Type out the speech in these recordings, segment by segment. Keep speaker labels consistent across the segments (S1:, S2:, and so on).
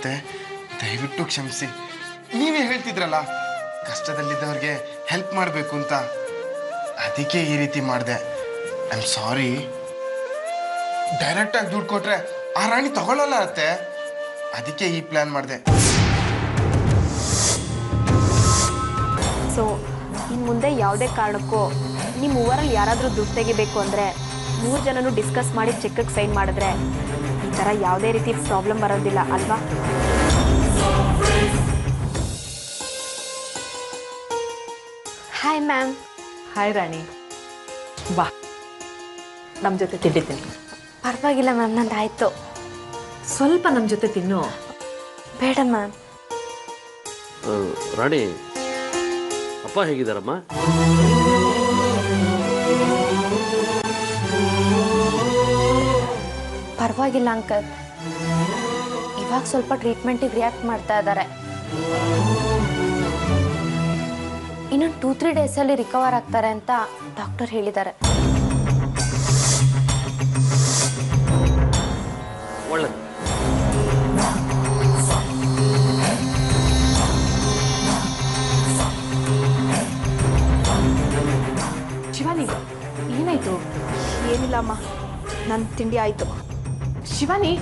S1: ಅತ್ತೆ ದಯವಿಟ್ಟು ಕ್ಷಮಿಸಿ ನೀವೇ ಹೇಳ್ತಿದ್ರಲ್ಲ ಕಷ್ಟದಲ್ಲಿದ್ದವ್ರಿಗೆ ಹೆಲ್ಪ್ ಮಾಡಬೇಕು ಅಂತ ಅದಕ್ಕೆ ಈ ರೀತಿ ಮಾಡಿದೆ ಐ ಆಮ್ ಸಾರಿ ಡೈರೆಕ್ಟಾಗಿ ದುಡ್ಡು ಕೊಟ್ರೆ ಆ ರಾಣಿ ತಗೊಳ್ಳಲ್ಲ ಅತ್ತೆ ಅದಕ್ಕೆ ಈ ಪ್ಲಾನ್ ಮಾಡಿದೆ
S2: ಸೊ ಇನ್ನು ಮುಂದೆ ಯಾವುದೇ ಕಾರಣಕ್ಕೂ ನಿಮ್ಮ ಮೂವರಲ್ಲಿ ಯಾರಾದರೂ ದುಡ್ಡು ತೆಗಿಬೇಕು ಅಂದರೆ ಮೂರು ಜನನು ಡಿಸ್ಕಸ್ ಮಾಡಿ ಚೆಕ್ಗೆ ಸೈನ್ ಮಾಡಿದ್ರೆ ಈ ಥರ ಯಾವುದೇ ರೀತಿ ಪ್ರಾಬ್ಲಮ್ ಬರೋದಿಲ್ಲ ಅಲ್ವಾ ಹಾಯ್ ಮ್ಯಾಮ್
S3: ಹಾಯ್ ರಾಣಿ ಬಾ ನಮ್ಮ ಜೊತೆ ತಿಂಡಿ ತಿನ್ನು
S2: ಪರವಾಗಿಲ್ಲ ಮ್ಯಾಮ್ ನಂದು ಆಯಿತು
S3: ಸ್ವಲ್ಪ ನಮ್ಮ ಜೊತೆ ತಿನ್ನು
S2: ಬೇಡ ಮ್ಯಾಮ್
S4: ಆ, ರಾಣಿ ಅಪ್ಪ ಹೇಗಿದ್ದಾರಮ್ಮ
S2: ಪರವಾಗಿಲ್ಲ ಅಂಕಲ್ ಇವಾಗ ಸ್ವಲ್ಪ ಟ್ರೀಟ್ಮೆಂಟಿಗೆ ರಿಯಾಕ್ಟ್ ಮಾಡ್ತಾ ಇದ್ದಾರೆ ಇನ್ನೊಂದು ಟೂ ತ್ರೀ ಡೇಸಲ್ಲಿ ರಿಕವರ್ ಆಗ್ತಾರೆ ಅಂತ ಡಾಕ್ಟರ್ ಹೇಳಿದ್ದಾರೆ
S4: ಒಳ್ಳೇದು
S3: ಶಿವಾನಿ ಏನಾಯ್ತು
S2: ಏನಿಲ್ಲ ಅಮ್ಮ ನನ್ನ ತಿಂಡಿ ಆಯಿತು
S3: ಶಿವಾನಿ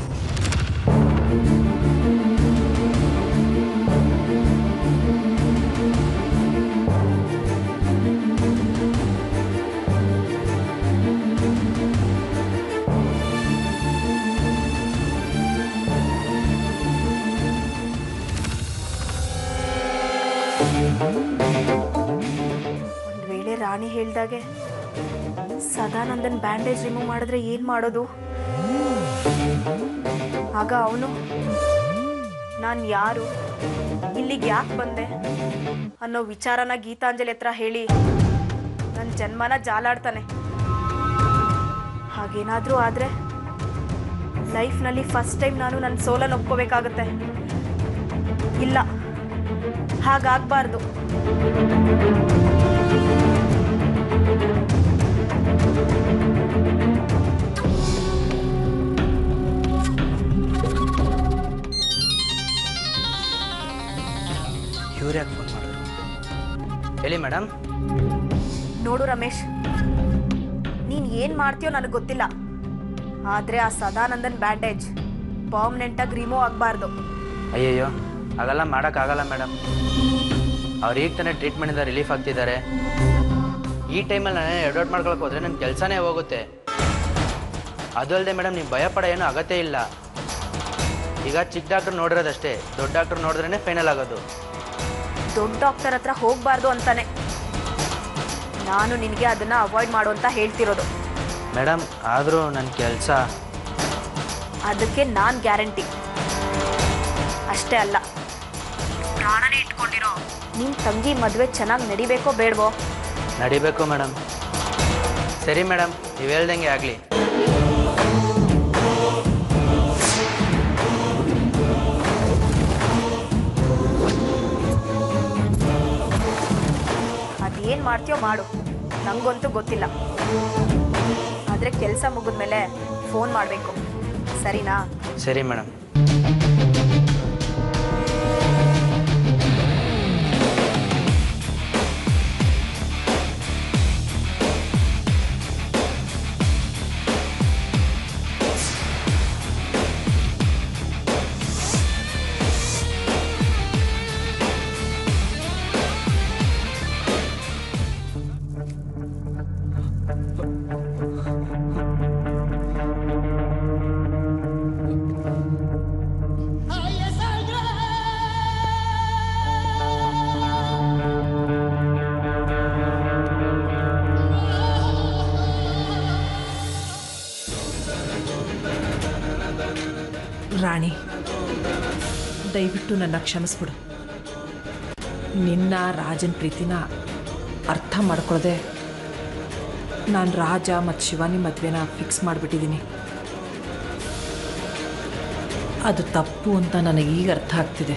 S2: ಒಂದು ವೇಳೆ ರಾಣಿ ಹೇಳ್ದಾಗೆ ಸದಾನಂದನ್ ಬ್ಯಾಂಡೇಜ್ ರಿಮೂವ್ ಮಾಡಿದ್ರೆ ಏನು ಮಾಡೋದು ಆಗ ಅವನು ನಾನು ಯಾರು ಇಲ್ಲಿಗೆ ಯಾಕೆ ಬಂದೆ ಅನ್ನೋ ವಿಚಾರನ ಗೀತಾಂಜಲಿ ಹತ್ರ ಹೇಳಿ ನನ್ನ ಜನ್ಮನ ಜಾಲಾಡ್ತಾನೆ ಹಾಗೇನಾದರೂ ಆದರೆ ಲೈಫ್ನಲ್ಲಿ ಫಸ್ಟ್ ಟೈಮ್ ನಾನು ನನ್ನ ಸೋಲನ್ನು ಒಪ್ಕೋಬೇಕಾಗತ್ತೆ ಇಲ್ಲ ಹಾಗಾಗಬಾರ್ದು
S5: ಇವ್ರು ಯಾಕೆ ಫೋನ್ ಮಾಡಿದ್ರು ಹೇಳಿ ಮೇಡಮ್
S2: ನೋಡು ರಮೇಶ್ ನೀನ್ ಏನ್ ಮಾಡ್ತೀಯೋ ನನಗೆ ಗೊತ್ತಿಲ್ಲ ಆದ್ರೆ ಆ ಸದಾನಂದನ್ ಬ್ಯಾಂಡೇಜ್ ಪರ್ಮನೆಂಟಾಗಿ ರಿಮೂವ್ ಆಗಬಾರ್ದು
S5: ಅಯ್ಯಯ್ಯೋ ಹಾಗೆಲ್ಲ ಮಾಡೋಕ್ಕಾಗಲ್ಲ ಮೇಡಮ್ ಅವ್ರು ಈಗ ತಾನೇ ಟ್ರೀಟ್ಮೆಂಟಿಂದ ರಿಲೀಫ್ ಆಗ್ತಿದ್ದಾರೆ ಈ ಟೈಮಲ್ಲಿ ನಾನೇ ಎಡೌಟ್ ಮಾಡ್ಕೊಳಕ್ಕೆ ಹೋದ್ರೆ ನನ್ನ ಕೆಲಸನೇ ಹೋಗುತ್ತೆ ಅದು ಅಲ್ಲದೆ ಮೇಡಮ್ ನೀವು ಭಯ ಪಡೋ ಏನೂ ಅಗತ್ಯ ಇಲ್ಲ ಈಗ ಚಿಕ್ಕ ಡಾಕ್ಟ್ರ್ ನೋಡಿರೋದಷ್ಟೇ ದೊಡ್ಡ ಡಾಕ್ಟ್ರ್ ನೋಡಿದ್ರೇ ಫೈನಲ್ ಆಗೋದು
S2: ದೊಡ್ಡ ಡಾಕ್ಟರ್ ಹತ್ರ ಹೋಗ್ಬಾರ್ದು ಅಂತಾನೆ ನಾನು ನಿನಗೆ ಅದನ್ನ ಅವಾಯ್ಡ್ ಮಾಡು ಅಂತ ಹೇಳ್ತಿರೋದು
S5: ಮೇಡಮ್ ಆದರೂ ನನ್ನ ಕೆಲಸ
S2: ಅದಕ್ಕೆ ನಾನು ಗ್ಯಾರಂಟಿ ಅಷ್ಟೇ ಅಲ್ಲ ಪ್ರಾಣನೇ ಇಟ್ಕೊಂಡಿರೋ ನಿಮ್ ತಂಗಿ ಮದುವೆ ಚೆನ್ನಾಗಿ ನಡಿಬೇಕೋ ಬೇಡವೋ
S5: ನಡಿಬೇಕು ಮೇಡಮ್ ಸರಿ ಮೇಡಮ್ ನೀವು ಹೇಳ್ದಂಗೆ ಆಗಲಿ
S2: ಅದೇನು ಮಾಡ್ತೀಯೋ ಮಾಡು ನಂಗಂತೂ ಗೊತ್ತಿಲ್ಲ ಆದರೆ ಕೆಲಸ ಮುಗಿದ್ಮೇಲೆ ಫೋನ್ ಮಾಡಬೇಕು ಸರಿನಾ
S5: ಸರಿ ಮೇಡಮ್
S3: ರಾಣಿ ದಯವಿಟ್ಟು ನನ್ನ ಕ್ಷಮಿಸ್ಬಿಡು ನಿನ್ನ ರಾಜನ್ ಪ್ರೀತಿನ ಅರ್ಥ ಮಾಡ್ಕೊಳ್ಳದೆ ನಾನು ರಾಜ ಮತ್ತು ಶಿವಾನಿ ಮದುವೆನ ಫಿಕ್ಸ್ ಮಾಡಿಬಿಟ್ಟಿದ್ದೀನಿ ಅದು ತಪ್ಪು ಅಂತ ನನಗೆ ಈಗ ಅರ್ಥ ಆಗ್ತಿದೆ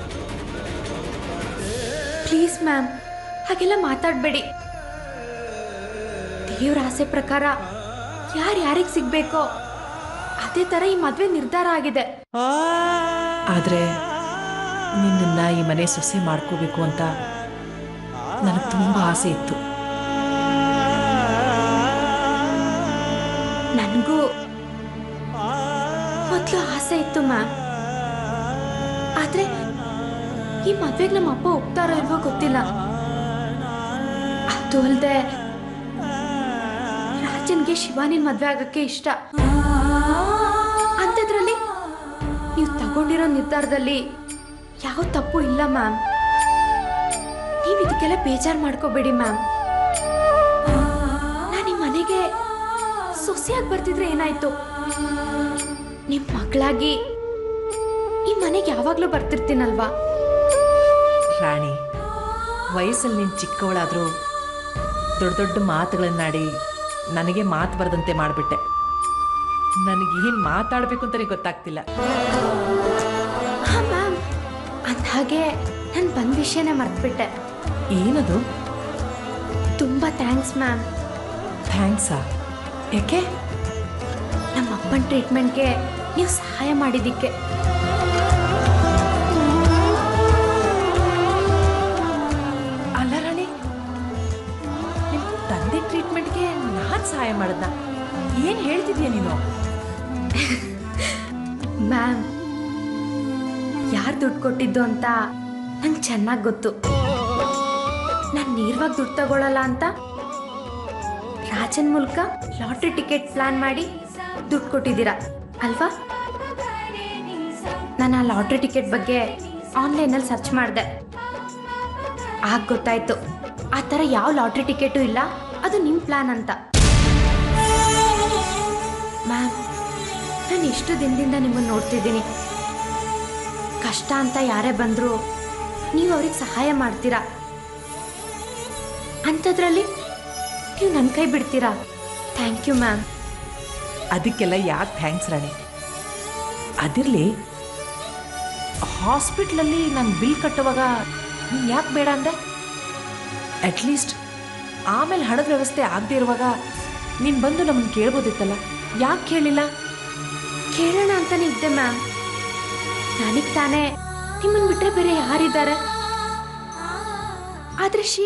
S2: ಪ್ಲೀಸ್ ಮ್ಯಾಮ್ ಹಾಗೆಲ್ಲ ಮಾತಾಡಬೇಡಿ ದೇವ್ರ ಆಸೆ ಪ್ರಕಾರ ಯಾರು ಯಾರಿಗೆ ಸಿಗಬೇಕೋ ಅದೇ ಥರ ಈ ಮದುವೆ ನಿರ್ಧಾರ ಆಗಿದೆ
S3: ಆದರೆ ನಿನ್ನನ್ನು ಈ ಮನೆ ಸೊಸೆ ಮಾಡ್ಕೋಬೇಕು ಅಂತ ನನಗೆ ತುಂಬ ಆಸೆ ಇತ್ತು
S2: ನನಗೂ ಮೊದಲು ಆಸೆ ಇತ್ತು ಮ್ಯಾಮ್ ಆದ್ರೆ ಈ ಮದ್ವೆಗೆ ನಮ್ಮ ಅಪ್ಪ ಒಪ್ತಾರೋ ಇಲ್ವೋ ಗೊತ್ತಿಲ್ಲ ಅದು ಅಲ್ಲದೆ ರಾಜನ್ಗೆ ಶಿವಾನಿನ್ ಮದ್ವೆ ಆಗಕ್ಕೆ ಇಷ್ಟ ಅಂಥದ್ರಲ್ಲಿ ನೀವು ತಗೊಂಡಿರೋ ನಿರ್ಧಾರದಲ್ಲಿ ಯಾವ ತಪ್ಪು ಇಲ್ಲ ಮ್ಯಾಮ್ ನೀವು ಇದಕ್ಕೆಲ್ಲ ಬೇಜಾರು ಮಾಡ್ಕೋಬೇಡಿ ಮ್ಯಾಮ್ ನಾನು ಈ ಮನೆಗೆ ಸೊಸೆಯಾಗಿ ಬರ್ತಿದ್ರೆ ಏನಾಯ್ತು ನಿಮ್ ಮಗಳಾಗಿ ಈ ಮನೆಗೆ ಯಾವಾಗ್ಲೂ ಬರ್ತಿರ್ತೀನಲ್ವಾ
S3: ರಾಣಿ ವಯಸ್ಸಲ್ಲಿ ನೀನು ಚಿಕ್ಕವಳಾದರೂ ದೊಡ್ಡ ದೊಡ್ಡ ಮಾತುಗಳನ್ನಾಡಿ ನನಗೆ ಮಾತು ಬರದಂತೆ ಮಾಡಿಬಿಟ್ಟೆ ನನಗೇನು ಮಾತಾಡಬೇಕು ಅಂತಲೇ ಗೊತ್ತಾಗ್ತಿಲ್ಲ
S2: ಹಾ ಮ್ಯಾಮ್ ಅಂದ್ಹಾಗೆ ನಾನು ಬಂದ ವಿಷಯನೇ ಮರ್ತ್ಬಿಟ್ಟೆ
S3: ಏನದು
S2: ತುಂಬಾ ಥ್ಯಾಂಕ್ಸ್ ಮ್ಯಾಮ್
S3: ಥ್ಯಾಂಕ್ಸಾ ಯಾಕೆ
S2: ನಮ್ಮ ಅಪ್ಪನ ಟ್ರೀಟ್ಮೆಂಟ್ಗೆ ನೀವು ಸಹಾಯ ಮಾಡಿದ್ದಕ್ಕೆ
S3: ಅಲ್ಲ ರಾಣಿ ನಿಮ್ಮ ತಂದೆ ಟ್ರೀಟ್ಮೆಂಟ್ಗೆ ನಾನು ಸಹಾಯ ಮಾಡಿದ್ನ ಏನು ಹೇಳ್ತಿದ್ಯಾ ನೀನು
S2: ಮ್ಯಾಮ್ ಯಾರು ದುಡ್ಡು ಕೊಟ್ಟಿದ್ದು ಅಂತ ನಂಗೆ ಚೆನ್ನಾಗಿ ಗೊತ್ತು ನಾನು ನೇರವಾಗಿ ದುಡ್ಡು ತಗೊಳ್ಳಲ್ಲ ಅಂತ ರಾಜನ್ ಮೂಲಕ ಲಾಟ್ರಿ ಟಿಕೆಟ್ ಪ್ಲಾನ್ ಮಾಡಿ ದುಡ್ಡು ಕೊಟ್ಟಿದ್ದೀರಾ ಅಲ್ವಾ ನಾನು ಆ ಲಾಟ್ರಿ ಟಿಕೆಟ್ ಬಗ್ಗೆ ಆನ್ಲೈನಲ್ಲಿ ಸರ್ಚ್ ಮಾಡಿದೆ ಆಗ ಗೊತ್ತಾಯ್ತು ಆ ಥರ ಯಾವ ಲಾಟ್ರಿ ಟಿಕೆಟು ಇಲ್ಲ ಅದು ನಿಮ್ಮ ಪ್ಲಾನ್ ಅಂತ ಮ್ಯಾಮ್ ನಾನು ಎಷ್ಟು ದಿನದಿಂದ ನಿಮ್ಮನ್ನು ನೋಡ್ತಿದ್ದೀನಿ ಕಷ್ಟ ಅಂತ ಯಾರೇ ಬಂದರೂ ನೀವು ಅವ್ರಿಗೆ ಸಹಾಯ ಮಾಡ್ತೀರಾ ಅಂಥದ್ರಲ್ಲಿ ನೀವು ನನ್ನ ಕೈ ಬಿಡ್ತೀರಾ ಥ್ಯಾಂಕ್ ಯು ಮ್ಯಾಮ್
S3: ಅದಕ್ಕೆಲ್ಲ ಯಾಕೆ ಥ್ಯಾಂಕ್ಸ್ ರಾಣಿ ಅದಿರಲಿ ಹಾಸ್ಪಿಟ್ಲಲ್ಲಿ ನಾನು ಬಿಲ್ ಕಟ್ಟುವಾಗ ನೀನು ಯಾಕೆ ಬೇಡ ಅಂದೆ ಅಟ್ಲೀಸ್ಟ್ ಆಮೇಲೆ ಹಣದ ವ್ಯವಸ್ಥೆ ಆಗದೆ ಇರುವಾಗ ನೀನು ಬಂದು ನಮ್ಮನ್ನು ಕೇಳ್ಬೋದಿತ್ತಲ್ಲ ಯಾಕೆ ಕೇಳಿಲ್ಲ
S2: ಕೇಳೋಣ ಅಂತಾನೆ ಇದ್ದೆ ಮ್ಯಾಮ್ ನನಗೆ ತಾನೇ ನಿಮ್ಮನ್ನು ಬಿಟ್ಟರೆ ಬೇರೆ ಯಾರಿದ್ದಾರೆ ಆದ್ರೆ ಶೀ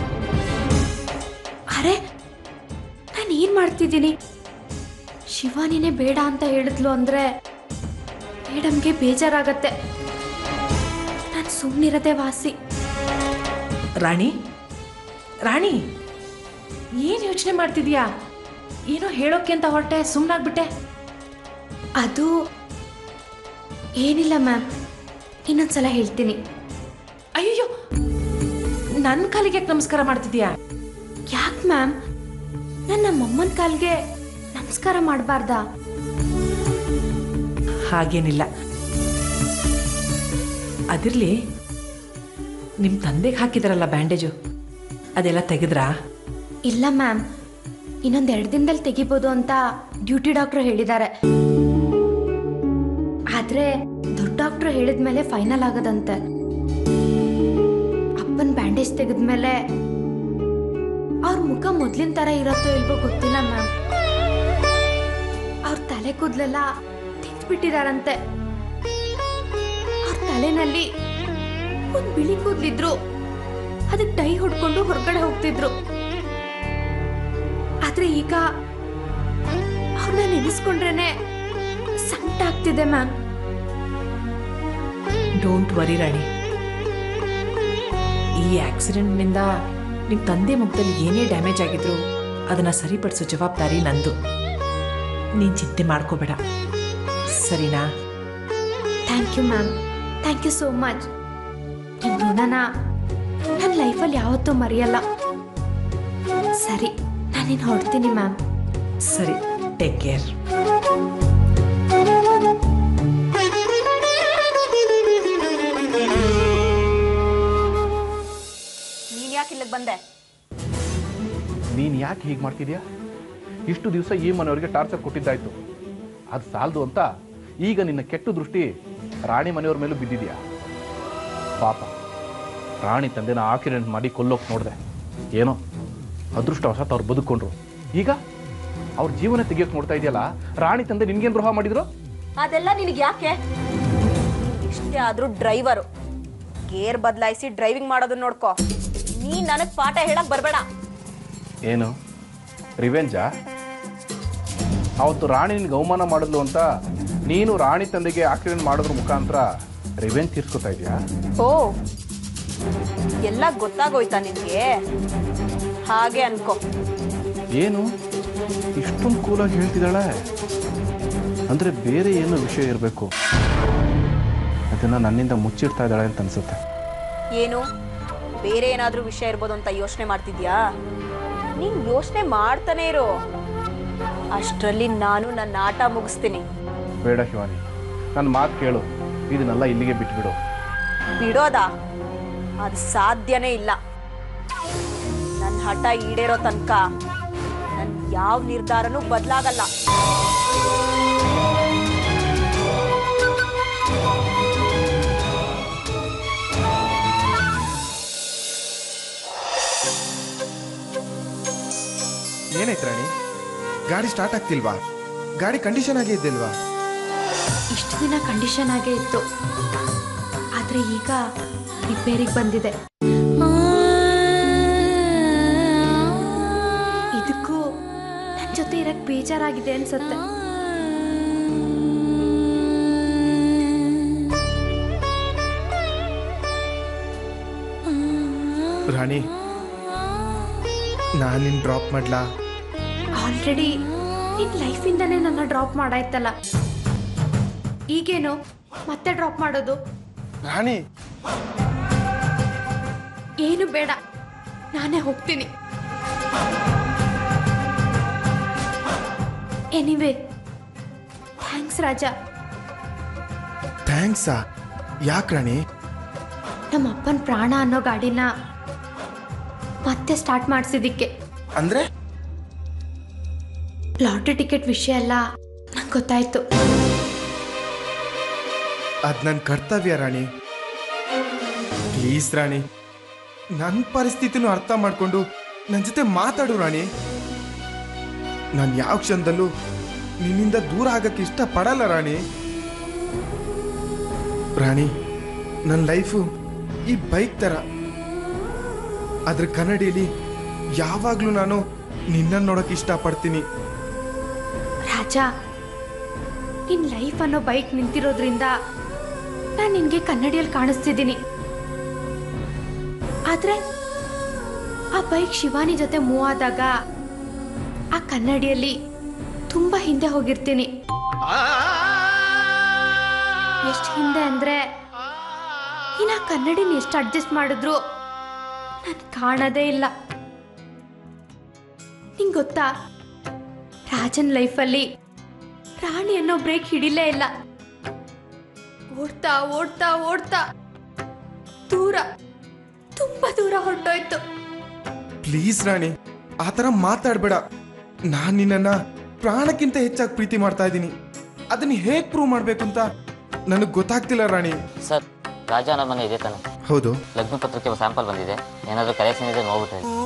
S2: ಅರೆ ನಾನು ಏನು ಮಾಡ್ತಿದ್ದೀನಿ ಶಿವಾನಿನೇ ಬೇಡ ಅಂತ ಹೇಳಿದ್ಲು ಅಂದರೆ ಮೇಡಮ್ಗೆ ಬೇಜಾರಾಗತ್ತೆ ನಾನು ಸುಮ್ಮನಿರದೆ ವಾಸಿ
S3: ರಾಣಿ ರಾಣಿ ಏನು ಯೋಚನೆ ಮಾಡ್ತಿದ್ಯಾ ಏನೋ ಹೇಳೋಕೆ ಅಂತ ಹೊರಟೆ ಸುಮ್ಮನಾಗ್ಬಿಟ್ಟೆ
S2: ಅದು ಏನಿಲ್ಲ ಮ್ಯಾಮ್ ಇನ್ನೊಂದ್ಸಲ ಹೇಳ್ತೀನಿ
S3: ಅಯ್ಯೋ ನನ್ನ ಕಾಲಿಗೆ ಯಾಕೆ ನಮಸ್ಕಾರ ಮಾಡ್ತಿದ್ಯಾ
S2: ಯಾಕೆ ಮ್ಯಾಮ್ ನನ್ನ ನಮ್ಮಮ್ಮನ ಕಾಲ್ಗೆ ನಮಸ್ಕಾರ ಮಾಡಬಾರ್ದಾ
S3: ಹಾಗೇನಿಲ್ಲ ಅದಿರಲಿ ನಿಮ್ಮ ತಂದೆಗೆ ಹಾಕಿದಾರಲ್ಲ ಬ್ಯಾಂಡೇಜು ಅದೆಲ್ಲ ತೆಗೆದ್ರಾ
S2: ಇಲ್ಲ ಮ್ಯಾಮ್ ಇನ್ನೊಂದು ಎರಡು ದಿನದಲ್ಲಿ ತೆಗಿಬೋದು ಅಂತ ಡ್ಯೂಟಿ ಡಾಕ್ಟ್ರು ಹೇಳಿದ್ದಾರೆ ಆದ್ರೆ ದೊಡ್ಡ ಡಾಕ್ಟ್ರು ಹೇಳಿದ್ಮೇಲೆ ಫೈನಲ್ ಆಗೋದಂತೆ ಅಪ್ಪನ ಬ್ಯಾಂಡೇಜ್ ತೆಗೆದ್ಮೇಲೆ ಅವ್ರ ಮುಖ ಮೊದ್ಲಿನ ತರ ಇರತ್ತೋ ಇಲ್ವೋ ಗೊತ್ತಿಲ್ಲ ಮ್ಯಾಮ್ ಅವ್ರ ತಲೆ ಕೂದಲೆಲ್ಲ ತಿಂದ್ಬಿಟ್ಟಿದಾರಂತೆ ಅವ್ರ ತಲೆನಲ್ಲಿ ಒಂದ್ ಬಿಳಿ ಕೂದ್ಲಿದ್ರು ಅದಕ್ಕೆ ಡೈ ಹೊಡ್ಕೊಂಡು ಹೊರಗಡೆ ಹೋಗ್ತಿದ್ರು ಆದ್ರೆ ಈಗ ಅವ್ರನ್ನ ನೆನೆಸ್ಕೊಂಡ್ರೇನೆ ಸಂಕಟ ಆಗ್ತಿದೆ ಮ್ಯಾಮ್
S3: ಡೋಂಟ್ ವರಿ ರಾಣಿ ಈ ಆಕ್ಸಿಡೆಂಟ್ನಿಂದ ನಿಮ್ಮ ತಂದೆ ಮುಖದಲ್ಲಿ ಏನೇ ಡ್ಯಾಮೇಜ್ ಆಗಿದ್ರು ಅದನ್ನು ಸರಿಪಡಿಸೋ ಜವಾಬ್ದಾರಿ ನಂದು ನೀನು ಚಿಂತೆ ಮಾಡ್ಕೋಬೇಡ ಸರಿನಾ
S2: thank you ma'am thank you so much ನಿಮ್ಮ ಋಣನ ನನ್ನ ಲೈಫಲ್ಲಿ ಯಾವತ್ತೂ ಮರೆಯಲ್ಲ ಸರಿ ನಾನಿನ್ನು ಹೊಡ್ತೀನಿ ಮ್ಯಾಮ್
S3: ಸರಿ ಟೇಕ್ ಕೇರ್
S2: ನೀನು ಯಾಕೆ ಇಲ್ಲಿಗೆ ಬಂದೆ
S6: ನೀನು ಯಾಕೆ ಹೀಗೆ ಮಾಡ್ತಿದ್ಯಾ ಇಷ್ಟು ದಿವಸ ಈ ಮನೆಯವ್ರಿಗೆ ಟಾರ್ಚರ್ ಕೊಟ್ಟಿದ್ದಾಯ್ತು ಅದು ಸಾಲದು ಅಂತ ಈಗ ನಿನ್ನ ಕೆಟ್ಟ ದೃಷ್ಟಿ ರಾಣಿ ಮನೆಯವ್ರ ಮೇಲೂ ಬಿದ್ದಿದ್ಯಾ ಪಾಪ ರಾಣಿ ತಂದೆನ ಆಕ್ಸಿಡೆಂಟ್ ಮಾಡಿ ಕೊಲ್ಲೋಕೆ ನೋಡಿದೆ ಏನೋ ಅದೃಷ್ಟವಶಾತ್ ಅವ್ರು ಬದುಕೊಂಡ್ರು ಈಗ ಅವ್ರ ಜೀವನ ತೆಗಿಯೋಕೆ ನೋಡ್ತಾ ಇದೆಯಲ್ಲ ರಾಣಿ ತಂದೆ ನಿನ್ಗೇನು ದ್ರೋಹ ಮಾಡಿದ್ರು
S7: ಅದೆಲ್ಲ ನಿನಗೆ ಯಾಕೆ
S2: ಎಷ್ಟೇ ಆದ್ರೂ ಡ್ರೈವರು ಗೇರ್ ಬದಲಾಯಿಸಿ ಡ್ರೈವಿಂಗ್ ಮಾಡೋದನ್ನ ನೋಡ್ಕೋ ನೀ ನನಗ್ ಪಾಠ ಹೇಳಕ್ ಬರ್ಬೇಡ
S6: ಏನು ರಿವೆಂಜಾ ಅವತ್ತು ರಾಣಿ ನಿನ್ಗೆ ಅವಮಾನ ಮಾಡಿದ್ಲು ಅಂತ ನೀನು ರಾಣಿ ತಂದೆಗೆ ಆಕ್ಸಿಡೆಂಟ್ ಮಾಡೋದ್ರ ಮುಖಾಂತರ ರಿವೆಂಜ್ ತೀರ್ಸ್ಕೊತಾ ಇದೆಯಾ
S2: ಓ ಎಲ್ಲ ಗೊತ್ತಾಗೋಯ್ತಾ ನಿನ್ಗೆ ಹಾಗೆ ಅನ್ಕೋ
S6: ಏನು ಇಷ್ಟೊಂದು ಕೂಲಾಗಿ ಹೇಳ್ತಿದ್ದಾಳೆ ಅಂದರೆ ಬೇರೆ ಏನೋ ವಿಷಯ ಇರಬೇಕು ಅದನ್ನು ನನ್ನಿಂದ ಮುಚ್ಚಿಡ್ತಾ ಇದ್ದಾಳೆ ಅಂತ ಅನ್ಸುತ್ತೆ
S2: ಏನು ಬೇರೆ ಏನಾದ್ರೂ ವಿಷಯ ಇರ್ಬೋದು ಅಂತ ಯೋಚನೆ ಮಾಡ್ತಿದ್ಯಾ ನೀನ್ ಯೋಚನೆ ಮಾಡ್ತಾನೆ ಇರು ಅಷ್ಟರಲ್ಲಿ ನಾನು ನನ್ನ ಆಟ ಮುಗಿಸ್ತೀನಿ
S6: ಬೇಡ ಶಿವಾನಿ ನನ್ನ ಮಾತು ಕೇಳು ಇದನ್ನೆಲ್ಲ ಇಲ್ಲಿಗೆ ಬಿಟ್ಬಿಡು
S2: ಬಿಡೋದಾ ಅದು ಸಾಧ್ಯನೇ ಇಲ್ಲ ನನ್ನ ಹಠ ಈಡೇರೋ ತನಕ ನನ್ ಯಾವ ನಿರ್ಧಾರನೂ ಬದಲಾಗಲ್ಲ
S1: ಏನಾಯ್ತು ರಾಣಿ ಗಾಡಿ ಸ್ಟಾರ್ಟ್ ಆಗ್ತಿಲ್ವಾ ಗಾಡಿ ಕಂಡೀಷನ್ ಆಗೇ ಇದ್ದಿಲ್ವಾ
S3: ಇಷ್ಟು ದಿನ ಕಂಡೀಷನ್ ಆಗೇ ಇತ್ತು ಆದರೆ ಈಗ ರಿಪೇರಿಗೆ ಬಂದಿದೆ ಇದಕ್ಕೂ ನನ್ನ ಜೊತೆ ಇರಕ್ಕೆ ಬೇಜಾರಾಗಿದೆ ಅನ್ಸುತ್ತೆ
S1: ರಾಣಿ ನಾನು ನಿನ್ನ ಡ್ರಾಪ್ ಮಾಡ್ಲಾ
S3: ಆಲ್ರೆಡಿ ನಿನ್ನ ಲೈಫಿಂದನೇ ನನ್ನ ಡ್ರಾಪ್ ಮಾಡಾಯ್ತಲ್ಲ ಈಗೇನು ಮತ್ತೆ ಡ್ರಾಪ್ ಮಾಡೋದು
S1: ರಾಣಿ
S3: ಏನು ಬೇಡ ನಾನೇ ಹೋಗ್ತೀನಿ ಎನಿವೆ ಥ್ಯಾಂಕ್ಸ್ ರಾಜ
S1: ಥ್ಯಾಂಕ್ಸಾ ಯಾಕೆ ರಾಣಿ
S3: ನಮ್ಮ ಅಪ್ಪನ ಪ್ರಾಣ ಅನ್ನೋ ಗಾಡಿನ ಮತ್ತೆ ಸ್ಟಾರ್ಟ್ ಮಾಡಿಸಿದ್ದಕ್ಕೆ
S1: ಅಂದ್ರೆ
S3: ಲಾಟ್ರಿ ಟಿಕೆಟ್ ವಿಷಯ ಎಲ್ಲ ನಂಗೆ ಗೊತ್ತಾಯ್ತು
S1: ಅದು ನನ್ನ ಕರ್ತವ್ಯ ರಾಣಿ ಪ್ಲೀಸ್ ರಾಣಿ ನನ್ನ ಪರಿಸ್ಥಿತಿನೂ ಅರ್ಥ ಮಾಡಿಕೊಂಡು ನನ್ನ ಜೊತೆ ಮಾತಾಡು ರಾಣಿ ನಾನು ಯಾವ ಕ್ಷಣದಲ್ಲೂ ನಿನ್ನಿಂದ ದೂರ ಆಗಕ್ಕೆ ಇಷ್ಟಪಡಲ್ಲ ರಾಣಿ ರಾಣಿ ನನ್ನ ಲೈಫು ಈ ಬೈಕ್ ಥರ ಅದ್ರ ಕನ್ನಡಿಯಲ್ಲಿ ಯಾವಾಗಲೂ ನಾನು ನಿನ್ನನ್ನು ನೋಡೋಕೆ ಇಷ್ಟಪಡ್ತೀನಿ
S3: ರಾಜ ನಿನ್ನ ಲೈಫ್ ಅನ್ನೋ ಬೈಕ್ ನಿಂತಿರೋದ್ರಿಂದ ನಾನು ನಿನಗೆ ಕನ್ನಡಿಯಲ್ಲಿ ಕಾಣಿಸ್ತಿದ್ದೀನಿ ಆದರೆ ಆ ಬೈಕ್ ಶಿವಾನಿ ಜೊತೆ ಮೂವ್ ಆದಾಗ ಆ ಕನ್ನಡಿಯಲ್ಲಿ ತುಂಬ ಹಿಂದೆ ಹೋಗಿರ್ತೀನಿ ಎಷ್ಟು ಹಿಂದೆ ಅಂದರೆ ಇನ್ನು ಆ ಕನ್ನಡಿನ ಎಷ್ಟು ಅಡ್ಜಸ್ಟ್ ಮಾಡಿದ್ರು ನಾನು ಕಾಣೋದೇ ಇಲ್ಲ ನಿಂಗೆ ಗೊತ್ತಾ ರಾಜನ್ ಲೈಫಲ್ಲಿ ರಾಣಿ ಅನ್ನೋ ಬ್ರೇಕ್ ಹಿಡಿಲೇ ಇಲ್ಲ ಓಡ್ತಾ ಓಡ್ತಾ ಓಡ್ತಾ ದೂರ ತುಂಬಾ ದೂರ ಹೊರಟೋಯ್ತು
S1: ಪ್ಲೀಸ್ ರಾಣಿ ಆ ಥರ ಮಾತಾಡಬೇಡ ನಾನು ನಿನ್ನನ್ನು ಪ್ರಾಣಕ್ಕಿಂತ ಹೆಚ್ಚಾಗಿ ಪ್ರೀತಿ ಮಾಡ್ತಾ ಇದ್ದೀನಿ ಅದನ್ನ ಹೇಗೆ ಪ್ರೂವ್ ಮಾಡಬೇಕು ಅಂತ ನನಗೆ ಗೊತ್ತಾಗ್ತಿಲ್ಲ ರಾಣಿ
S7: ಸರ್ ರಾಜ ಅನ್ನೋ ಮನೆ ಇದೆ ತಾನೆ
S1: ಹೌದು
S7: ಲಗ್ನ ಪತ್ರಕ್ಕೆ ಸ್ಯಾಂಪಲ್ ಬಂದಿದೆ ಏನಾದರೂ ಕಲೆಕ್ಷನ್ ಇದೆ ನೋಡ್ಬಿಟ್ಟು ಹೇಳಿ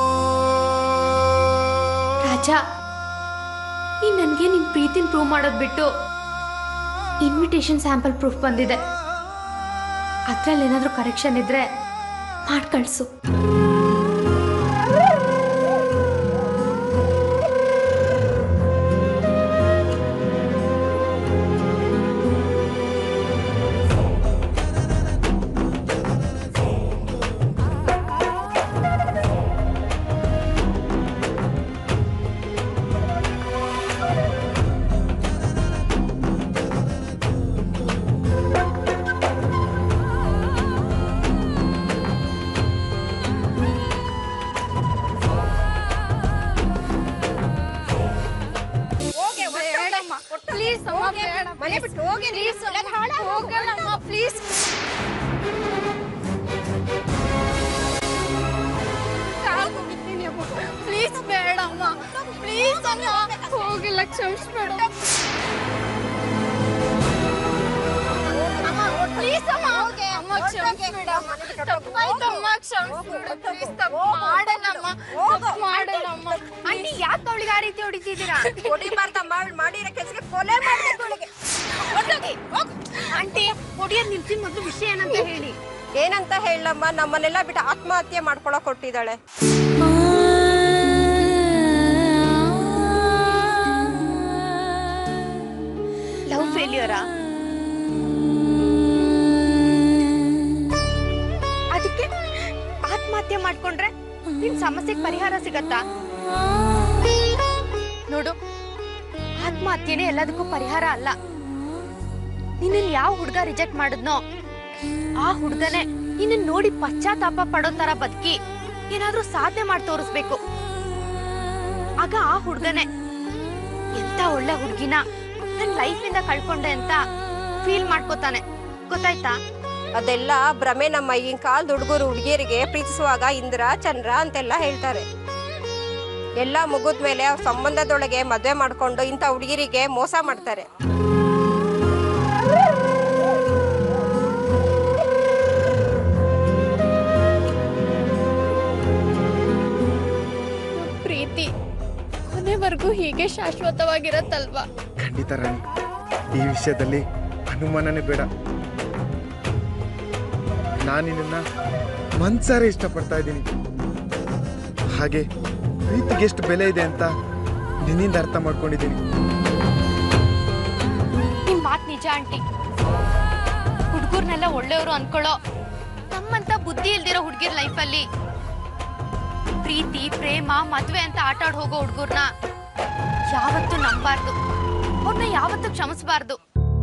S3: ರಾಜ ನೀನ್ ನನಗೆ ನಿನ್ ಪ್ರೀತಿನ ಪ್ರೂವ್ ಮಾಡೋದು ಬಿಟ್ಟು ಇನ್ವಿಟೇಷನ್ ಸ್ಯಾಂಪಲ್ ಪ್ರೂಫ್ ಬಂದಿದೆ ಅದ್ರಲ್ಲಿ ಏನಾದರೂ ಕರೆಕ್ಷನ್ ಇದ್ರೆ ಮಾಡಿ ಕಳಿಸು
S8: ಪ್ಲೀಸ್ ಅಮ್ಮ ಬೇಡ ಮನೆ ಬಿಟ್ಟು ಹೋಗಿ ಪ್ಲೀಸ್ ಹೋಗೋಣಮ್ಮ ಪ್ಲೀಸ್ ಪ್ಲೀಸ್ ಬೇಡಮ್ಮ ಪ್ಲೀಸ್ ಅಮ್ಮ ಹೋಗಿಲ್ಲ ಕ್ಷಮಿಸ್ಬೇಡ ಪ್ಲೀಸ್ ಅಮ್ಮ ಅಮ್ಮ ಕ್ಷಮಿಸ್ಬೇಡ ತಪ್ಪಾಯ್ತಮ್ಮ ಕ್ಷಮಿಸ್ಬೇಡ ಪ್ಲೀಸ್ ತಪ್ಪು ಮಾಡಲ್ಲಮ್ಮ ತಪ್ಪು ಮಾಡಲ್ಲಮ್ಮ ಆಂಟಿ ಯಾಕೆ ಅವಳಿಗೆ ಆ ರೀತಿ ಹೊಡಿತಿದ್ದೀರಾ
S9: ಹೊಡಿಬಾರ್ದಮ್ಮ ಅವಳು ಮಾಡಿರೋ ಕೆಲಸಕ್ಕೆ ಕೊಲೆ ಮಾಡ್ಬೇಕು ಅವಳಿಗೆ
S8: ಹೊರ್ಟೋಗಿ, ಹೋಗು. ಆಂಟಿ ಹೊಡಿಯೋದ್ ನಿಲ್ಸಿ ಮೊದಲು ವಿಷಯ ಏನಂತ ಹೇಳಿ
S9: ಏನಂತ ಹೇಳಮ್ಮ ನಮ್ಮನ್ನೆಲ್ಲ ಬಿಟ್ಟು ಆತ್ಮಹತ್ಯೆ ಮಾಡ್ಕೊಳಕ್ ಕೊಟ್ಟಿದ್ದಾಳೆ
S2: ಲವ್ ಫೇಲ್ಯೂರಾ ಅದಕ್ಕೆ ಆತ್ಮಹತ್ಯೆ ಮಾಡ್ಕೊಂಡ್ರೆ ನಿನ್ ಸಮಸ್ಯೆಗೆ ಪರಿಹಾರ ಸಿಗತ್ತಾ ನೋಡು ಆತ್ಮಹತ್ಯೆನೇ ಎಲ್ಲದಕ್ಕೂ ಪರಿಹಾರ ಅಲ್ಲ ನಿನ್ನ ಯಾವ ಹುಡುಗ ರಿಜೆಕ್ಟ್ ಮಾಡಿದ್ನೋ ಆ ಹುಡುಗನೇ ನಿನ್ನ ನೋಡಿ ಪಶ್ಚಾತ್ತಾಪ ಪಡೋ ತರ ಬದುಕಿ ಏನಾದ್ರೂ ಸಾಧನೆ ಮಾಡಿ ತೋರಿಸ್ಬೇಕು ಆಗ ಆ ಹುಡುಗನೇ ಎಂತ ಒಳ್ಳೆ ಹುಡುಗಿನ ನನ್ ಲೈಫಿಂದ ಕಳ್ಕೊಂಡೆ ಅಂತ ಫೀಲ್ ಮಾಡ್ಕೋತಾನೆ ಗೊತ್ತಾಯ್ತಾ
S9: ಅದೆಲ್ಲ ಭ್ರಮೆ ನಮ್ಮ ಈಗಿನ ಕಾಲದ ಹುಡುಗರು ಹುಡುಗಿಯರಿಗೆ ಪ್ರೀತಿಸುವಾಗ ಇಂದ್ರ ಚಂದ್ರ ಅಂತೆಲ್ಲ ಹೇಳ್ತಾರೆ ಎಲ್ಲ ಮುಗಿದ್ಮೇಲೆ ಅವ್ರ ಸಂಬಂಧದೊಳಗೆ ಮದುವೆ ಮಾಡ್ಕೊಂಡು ಇಂಥ ಹುಡುಗಿರಿಗೆ ಮೋಸ ಮಾಡ್ತಾರೆ
S8: ಪ್ರೀತಿ ಕೊನೆವರೆಗೂ ಹೀಗೆ ಶಾಶ್ವತವಾಗಿರತ್ತಲ್ವಾ
S1: ಖಂಡಿತ ರಾಣಿ ಈ ವಿಷಯದಲ್ಲಿ ಅನುಮಾನನೇ ಬೇಡ ನಾನು ನಿನ್ನ ಮನ್ಸಾರೆ ಇಷ್ಟಪಡ್ತಾ ಇದ್ದೀನಿ ಹಾಗೆ ಪ್ರೀತಿಗೆ ಎಷ್ಟು ಬೆಲೆ ಇದೆ ಅಂತ ನಿನ್ನಿಂದ ಅರ್ಥ ಮಾಡ್ಕೊಂಡಿದ್ದೀನಿ
S2: ನಿಮ್ ಮಾತ್ ನಿಜ ಆಂಟಿ ಹುಡುಗರ್ನೆಲ್ಲ ಒಳ್ಳೆಯವರು ಅನ್ಕೊಳ್ಳೋ ನಮ್ಮಂತ ಬುದ್ಧಿ ಇಲ್ದಿರೋ ಹುಡುಗಿರ್ ಲೈಫಲ್ಲಿ ಪ್ರೀತಿ ಪ್ರೇಮ ಮದ್ವೆ ಅಂತ ಆಟ ಆಡ್ ಹೋಗೋ ಹುಡುಗರ್ನ ಯಾವತ್ತೂ ನಂಬಾರ್ದು ಅವ್ರನ್ನ ಯಾವತ್ತೂ ಕ್ಷಮಿಸಬಾರ್ದು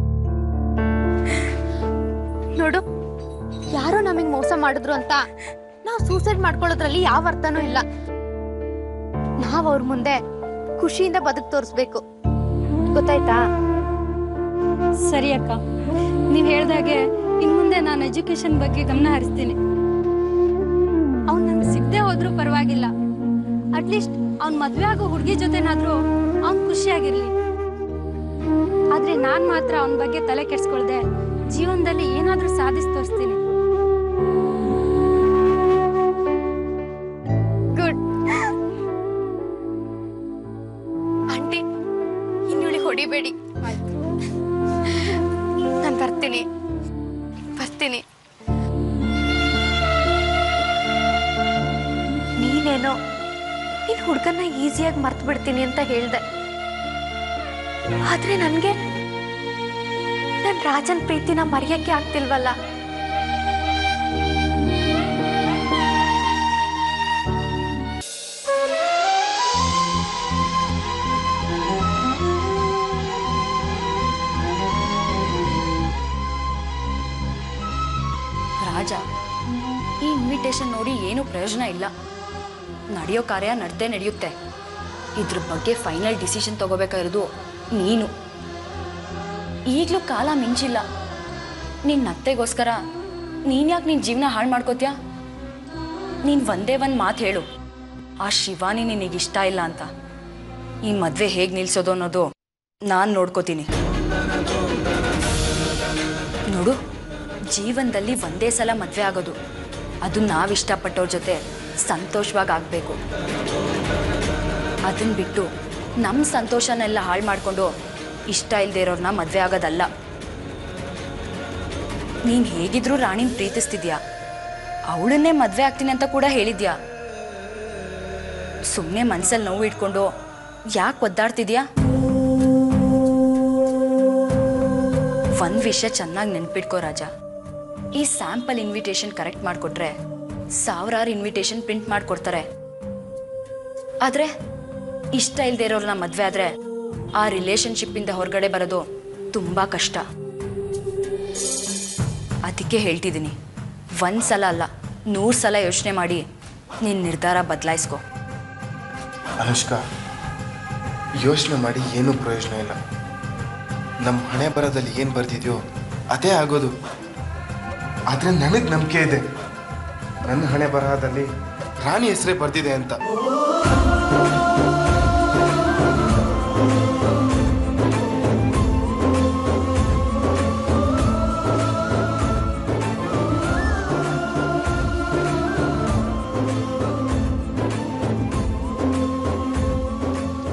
S2: ನೋಡು ಯಾರೋ ನಮಗ್ ಮೋಸ ಮಾಡಿದ್ರು ಅಂತ ನಾವು ಸೂಸೈಡ್ ಮಾಡ್ಕೊಳ್ಳೋದ್ರಲ್ಲಿ ಯಾವ ಅರ್ಥನೂ ಇಲ್ಲ ನಾವ್ ಅವ್ರ ಮುಂದೆ ಖುಷಿಯಿಂದ ಬದುಕ್ ತೋರಿಸ್ಬೇಕು ಗೊತ್ತಾಯ್ತಾ
S10: ಸರಿ ಅಕ್ಕ ನೀವು ಹೇಳ್ದಾಗೆ ಇನ್ ಮುಂದೆ ನಾನು ಎಜುಕೇಶನ್ ಬಗ್ಗೆ ಗಮನ ಹರಿಸ್ತೀನಿ ಅವ್ನು ನಂಗೆ ಸಿಗದೆ ಹೋದ್ರೂ ಪರವಾಗಿಲ್ಲ ಅಟ್ಲೀಸ್ಟ್ ಅವ್ನ್ ಮದ್ವೆ ಆಗೋ ಹುಡುಗಿ ಜೊತೆನಾದ್ರೂ ಅವ್ನ್ ಖುಷಿಯಾಗಿರ್ಲಿ ಆದ್ರೆ ನಾನ್ ಮಾತ್ರ ಅವನ ಬಗ್ಗೆ ತಲೆ ಕೆಡ್ಸ್ಕೊಳ್ದೆ ಜೀವನದಲ್ಲಿ ಏನಾದ್ರೂ ಸಾಧಿಸಿ ತೋರಿಸ್ತೀನಿ
S2: ಗುಡ್ ಆಂಟಿ ಇನ್ನುಳಿ ಹೊಡಿಬೇಡಿ ನಾನು ಬರ್ತೀನಿ ಬರ್ತೀನಿ ನೀನೇನೋ ನಿನ್ ಹುಡ್ಗನ್ನ ಈಸಿಯಾಗಿ ಮರ್ತು ಬಿಡ್ತೀನಿ ಅಂತ ಹೇಳ್ದೆ ಆದ್ರೆ ನನ್ಗೆ ನನ್ ರಾಜನ್ ಪ್ರೀತಿನ ಮರೆಯಕ್ಕೆ ಆಗ್ತಿಲ್ವಲ್ಲ
S11: ರಾಜ ಈ ಇನ್ವಿಟೇಷನ್ ನೋಡಿ ಏನೂ ಪ್ರಯೋಜನ ಇಲ್ಲ ನಡೆಯೋ ಕಾರ್ಯ ನಡೆದೇ ನಡೆಯುತ್ತೆ ಇದ್ರ ಬಗ್ಗೆ ಫೈನಲ್ ಡಿಸಿಷನ್ ತಗೋಬೇಕಾಗಿರೋದು ನೀನು ಈಗಲೂ ಕಾಲ ಮಿಂಚಿಲ್ಲ ನಿನ್ನ ಅತ್ತೆಗೋಸ್ಕರ ನೀನು ಯಾಕೆ ನಿನ್ನ ಜೀವನ ಹಾಳು ಮಾಡ್ಕೋತ್ಯಾ ನೀನು ಒಂದೇ ಒಂದು ಮಾತು ಹೇಳು ಆ ಶಿವಾನಿ ನಿನಗಿಷ್ಟ ಇಲ್ಲ ಅಂತ ಈ ಮದುವೆ ಹೇಗೆ ನಿಲ್ಸೋದು ಅನ್ನೋದು ನಾನು ನೋಡ್ಕೋತೀನಿ ನೋಡು ಜೀವನದಲ್ಲಿ ಒಂದೇ ಸಲ ಮದುವೆ ಆಗೋದು ಅದು ನಾವು ಇಷ್ಟಪಟ್ಟವ್ರ ಜೊತೆ ಸಂತೋಷವಾಗಿ ಆಗಬೇಕು ಅದನ್ನ ಬಿಟ್ಟು ನಮ್ಮ ಸಂತೋಷನೆಲ್ಲ ಹಾಳು ಮಾಡಿಕೊಂಡು ಇಷ್ಟ ಇಲ್ಲದೆ ಇರೋರ್ನ ಮದುವೆ ಆಗೋದಲ್ಲ ನೀನು ಹೇಗಿದ್ರೂ ರಾಣಿನ ಪ್ರೀತಿಸ್ತಿದ್ಯಾ ಅವಳನ್ನೇ ಮದುವೆ ಆಗ್ತೀನಿ ಅಂತ ಕೂಡ ಹೇಳಿದ್ಯಾ ಸುಮ್ಮನೆ ಮನ್ಸಲ್ಲಿ ನೋವು ಇಟ್ಕೊಂಡು ಯಾಕೆ ಒದ್ದಾಡ್ತಿದ್ಯಾ ಒಂದು ವಿಷಯ ಚೆನ್ನಾಗಿ ನೆನ್ಪಿಟ್ಕೋ ರಾಜ ಈ ಸ್ಯಾಂಪಲ್ ಇನ್ವಿಟೇಷನ್ ಕರೆಕ್ಟ್ ಮಾಡಿಕೊಟ್ರೆ ಸಾವಿರಾರು ಇನ್ವಿಟೇಷನ್ ಪ್ರಿಂಟ್ ಮಾಡಿಕೊಡ್ತಾರೆ ಆದರೆ ಇಷ್ಟ ಇಲ್ಲದೆ ಇರೋರ್ನ ಮದುವೆ ಆದರೆ ಆ ರಿಲೇಶನ್ಶಿಪ್ಪಿಂದ ಹೊರಗಡೆ ಬರೋದು ತುಂಬ ಕಷ್ಟ ಅದಕ್ಕೆ ಹೇಳ್ತಿದ್ದೀನಿ ಒಂದು ಸಲ ಅಲ್ಲ ನೂರು ಸಲ ಯೋಚನೆ ಮಾಡಿ ನಿನ್ನ ನಿರ್ಧಾರ ಬದಲಾಯಿಸ್ಕೊ
S1: ಅನುಷ್ಕಾ ಯೋಚನೆ ಮಾಡಿ ಏನೂ ಪ್ರಯೋಜನ ಇಲ್ಲ ನಮ್ಮ ಹಣೆ ಬರದಲ್ಲಿ ಏನು ಬರ್ತಿದ್ಯೋ ಅದೇ ಆಗೋದು ಆದರೆ ನನಗೆ ನಂಬಿಕೆ ಇದೆ ನನ್ನ ಹಣೆ ಬರಹದಲ್ಲಿ ರಾಣಿ ಹೆಸರೇ ಬರ್ತಿದೆ ಅಂತ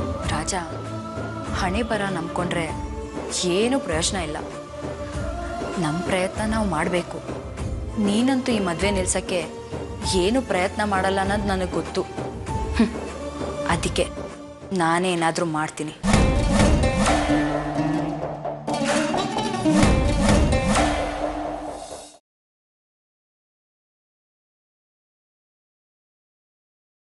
S11: ರಾಜ ಹಣೆ ಬರ ನಂಬ್ಕೊಂಡ್ರೆ ಏನೂ ಪ್ರಯೋಜನ ಇಲ್ಲ ನಮ್ಮ ಪ್ರಯತ್ನ ನಾವು ಮಾಡಬೇಕು ನೀನಂತೂ ಈ ಮದುವೆ ನಿಲ್ಸಕ್ಕೆ ಏನು ಪ್ರಯತ್ನ ಮಾಡಲ್ಲ ಅನ್ನೋದು ನನಗೆ ಗೊತ್ತು ಹ್ಮ್. ಅದಕ್ಕೆ ನಾನೇ ಏನಾದರೂ ಮಾಡ್ತೀನಿ